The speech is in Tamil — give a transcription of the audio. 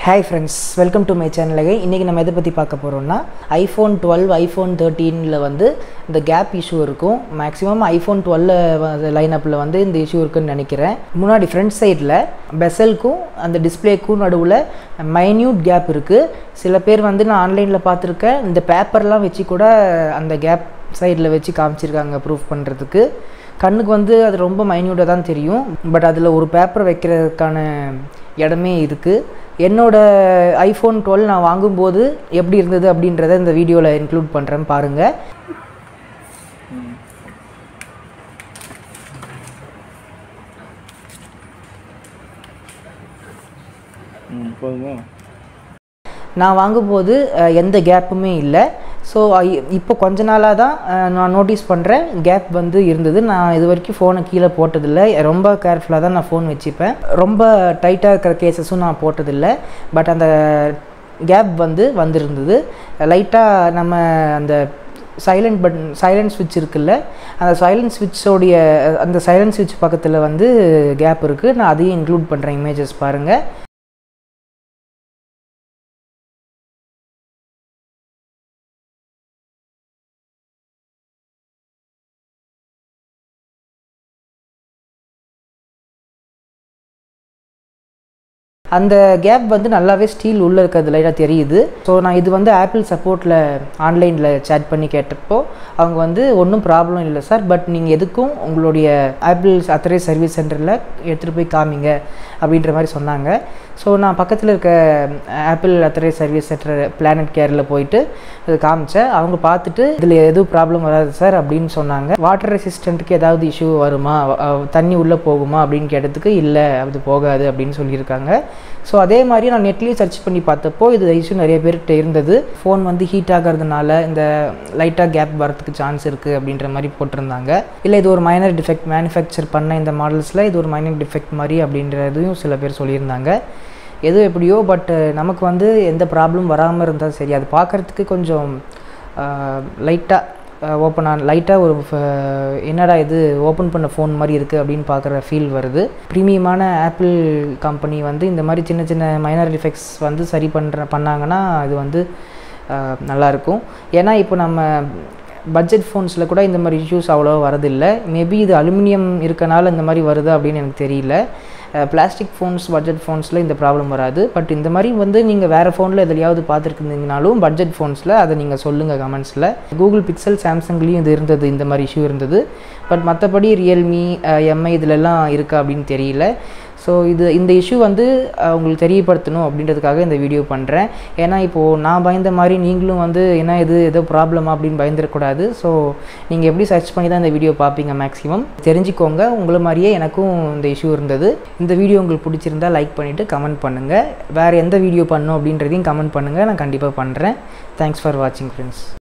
hi friends welcome to my சேனலுங்க இன்றைக்கி நம்ம எதை பற்றி பார்க்க போகிறோம்னா ஐஃபோன் டுவெல் ஐஃபோன் தேர்ட்டீனில் வந்து இந்த கேப் இஷ்யூ இருக்கும் மேக்ஸிமம் ஐஃபோன் டுவெல் லைனப்பில் வந்து இந்த இஷ்யூ இருக்குன்னு நினைக்கிறேன் முன்னாடி ஃப்ரண்ட் சைடில் பெசலுக்கும் அந்த டிஸ்பிளேக்கும் நடுவில் மைன்யூட் கேப் இருக்குது சில பேர் வந்து நான் ஆன்லைனில் பார்த்துருக்கேன் இந்த பேப்பர்லாம் வச்சு கூட அந்த கேப் சைடில் வச்சு காமிச்சிருக்காங்க ப்ரூஃப் பண்ணுறதுக்கு கண்ணுக்கு வந்து அது ரொம்ப மைன்யூட்டாக தான் தெரியும் பட் அதில் ஒரு பேப்பர் வைக்கிறதுக்கான இடமே இருக்குது என்னோட ஐஃபோன் டுவெல் நான் வாங்கும்போது எப்படி இருந்தது அப்படின்றத இந்த வீடியோவில் இன்க்ளூட் பண்ணுறேன் பாருங்கள் ம் போதுமா நான் வாங்கும்போது அஹ், எந்த கேப்புமே இல்லை ஸோ இப்போ கொஞ்ச நாளாக தான் அஹ், நான் நோட்டீஸ் பண்ணுறேன் கேப் வந்து இருந்தது நான் இது வரைக்கும் ஃபோனை கீழே போட்டதில்லை ரொம்ப கேர்ஃபுல்லாக தான் நான் ஃபோன் வச்சுப்பேன் ரொம்ப டைட்டாக இருக்கிற கேசஸும் நான் போட்டதில்லை பட் அந்த கேப் வந்து வந்திருந்தது லைட்டாக நம்ம அந்த சைலண்ட் பட்டன் சைலண்ட் ஸ்விட்ச் இருக்குல்ல அந்த சைலண்ட் ஸ்விட்சோடைய அந்த சைலண்ட் ஸ்விட்ச் பக்கத்தில் வந்து கேப் இருக்குது நான் அதையும் இன்க்ளூட் பண்ணுறேன் இமேஜஸ் பாருங்கள் அந்த கேப் வந்து நல்லாவே ஸ்டீல் உள்ளே இருக்கிறது லைட்டாக தெரியுது ஸோ நான் இது வந்து ஆப்பிள் சப்போர்ட்டில் ஆன்லைனில் சேட் பண்ணி கேட்டப்போ அவங்க வந்து ஒன்றும் ப்ராப்ளம் இல்லை சார் பட் நீங்கள் எதுக்கும் உங்களுடைய ஆப்பிள் அத்தரை சர்வீஸ் சென்டரில் எடுத்துகிட்டு போய் காமிங்க அப்படின்ற மாதிரி சொன்னாங்க ஸோ நான் பக்கத்தில் இருக்க ஆப்பிள் அத்தரை சர்வீஸ் சென்டர் பிளானட் கேரில் போயிட்டு அது காமிச்சேன் அவங்க பார்த்துட்டு இதில் எதுவும் ப்ராப்ளம் வராது சார் அப்படின்னு சொன்னாங்க வாட்டர் ரெசிஸ்டண்ட்டுக்கு ஏதாவது இஷ்யூ வருமா அஹ் தண்ணி உள்ளே போகுமா அப்படின்னு கேட்டதுக்கு இல்லை அது போகாது அப்படின்னு சொல்லியிருக்காங்க ஸோ அதே மாதிரி நான் நெட்லேயும் சர்ச் பண்ணி பார்த்தப்போ இது இஷ்யூ நிறைய பேர்கிட்ட இருந்தது ஃபோன் வந்து ஹீட் ஆகிறதுனால இந்த லைட்டாக கேப் வரதுக்கு சான்ஸ் இருக்குது அப்படின்ற மாதிரி போட்டிருந்தாங்க இல்லை இது ஒரு மைனர் டிஃபெக்ட் மேனுஃபேக்சர் பண்ண இந்த மாடல்ஸில் இது ஒரு மைனர் டிஃபெக்ட் மாதிரி அப்படின்றதையும் சில பேர் சொல்லியிருந்தாங்க எது எப்படியோ பட் நமக்கு வந்து எந்த ப்ராப்ளம் வராமல் இருந்தால் சரி அது பார்க்குறதுக்கு கொஞ்சம் லைட்டாக ஓப்பன் ஆன் லைட்டாக ஒரு ஃப- என்னடா இது ஓப்பன் பண்ண ஃபோன் மாதிரி இருக்குது அப்படின்னு பார்க்குற ஃபீல் வருது ப்ரீமியமான ஆப்பிள் கம்பெனி வந்து இந்த மாதிரி சின்ன சின்ன மைனர் டிஃபெக்ட்ஸ் வந்து சரி பண்ணுற பண்ணாங்கன்னா இது வந்து அஹ், நல்லாயிருக்கும் ஏன்னா இப்போ நம்ம பட்ஜெட் ஃபோன்ஸில் கூட இந்த மாதிரி இஷ்யூஸ் அவ்வளோ வரதில்லை மேபி இது அலுமினியம் இருக்கனால இந்த மாதிரி வருது அப்படின்னு எனக்கு தெரியல பிளாஸ்டிக் ஃபோன்ஸ் பட்ஜெட் ஃபோன்ஸில் இந்த ப்ராப்ளம் வராது பட் இந்த மாதிரி வந்து நீங்கள் வேறு ஃபோனில் எதுலையாவது பார்த்துருக்கீங்கனாலும் பட்ஜெட் ஃபோன்ஸில் அதை நீங்கள் சொல்லுங்கள் கமெண்ட்ஸில் கூகுள் பிக்சல் சாம்சங்லேயும் இது இருந்தது இந்த மாதிரி இஷ்யூ இருந்தது பட் மற்றபடி ரியல்மி எம்ஐ இதிலெல்லாம் இருக்கா அப்படின்னு தெரியல ஸோ இது இந்த இஷ்யூ வந்து அஹ், உங்களுக்கு தெரியப்படுத்தணும் அப்படின்றதுக்காக இந்த வீடியோ பண்ணுறேன் ஏன்னா இப்போது நான் பயந்த மாதிரி நீங்களும் வந்து என்ன இது ஏதோ ப்ராப்ளமா அப்படின்னு பயந்துடக்கூடாது ஸோ நீங்கள் எப்படி சர்ச் பண்ணி தான் இந்த வீடியோ பார்ப்பீங்க மேக்ஸிமம் தெரிஞ்சுக்கோங்க உங்களை மாதிரியே எனக்கும் இந்த இஷ்யூ இருந்தது இந்த வீடியோ உங்களுக்கு பிடிச்சிருந்தா லைக் பண்ணிவிட்டு கமெண்ட் பண்ணுங்கள் வேறு எந்த வீடியோ பண்ணணும் அப்படின்றதையும் கமெண்ட் பண்ணுங்கள் நான் கண்டிப்பாக பண்ணுறேன் தேங்க்ஸ் ஃபார் வாட்சிங் ஃப்ரெண்ட்ஸ்